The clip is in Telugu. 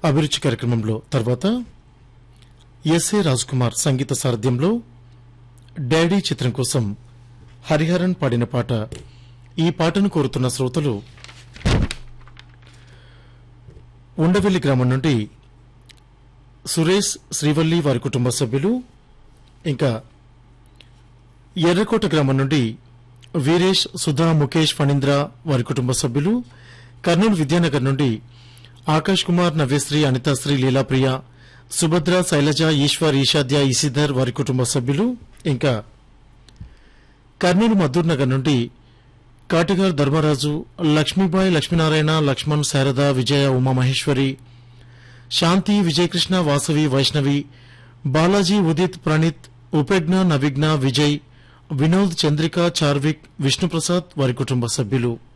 అభిరుచి కార్యక్రమంలో తర్వాత ఎస్ఏ కుమార్ సంగీత సారథ్యంలో డాడీ చిత్రం కోసం హరిహరన్ పాడిన పాట ఈ పాటను కోరుతున్న శ్రోతలు ఉండవెల్లి గ్రామం నుండి సురేష్ శ్రీవల్లి వారి కుటుంబ సభ్యులు ఇంకా ఎర్రకోట గ్రామం నుండి వీరేష్ సుధా ముఖేష్ ఫణీంద్ర వారి కుటుంబ సభ్యులు కర్నూలు విద్యానగర్ నుండి ఆకాష్ కుమార్ నవ్యశ్రీ అనితాశ్రీ లీలాప్రియ సుభద్ర శైలజ ఈశ్వర్ ఈషాద్య ఈసిధర్ వారి కుటుంబ సభ్యులు ఇంకా కర్నూలు మద్దూర్ నగర్ నుండి కాటిగార్ ధర్మరాజు లక్ష్మీబాయి లక్ష్మీనారాయణ లక్ష్మణ్ శారద విజయ ఉమామహేశ్వరి శాంతి విజయకృష్ణ వాసవి వైష్ణవి బాలాజీ ఉదిత్ ప్రణీత్ ఉపజ్ఞ నవిఘ్న విజయ్ వినోద్ చంద్రిక చార్విక్ విష్ణుప్రసాద్ వారి కుటుంబ సభ్యులు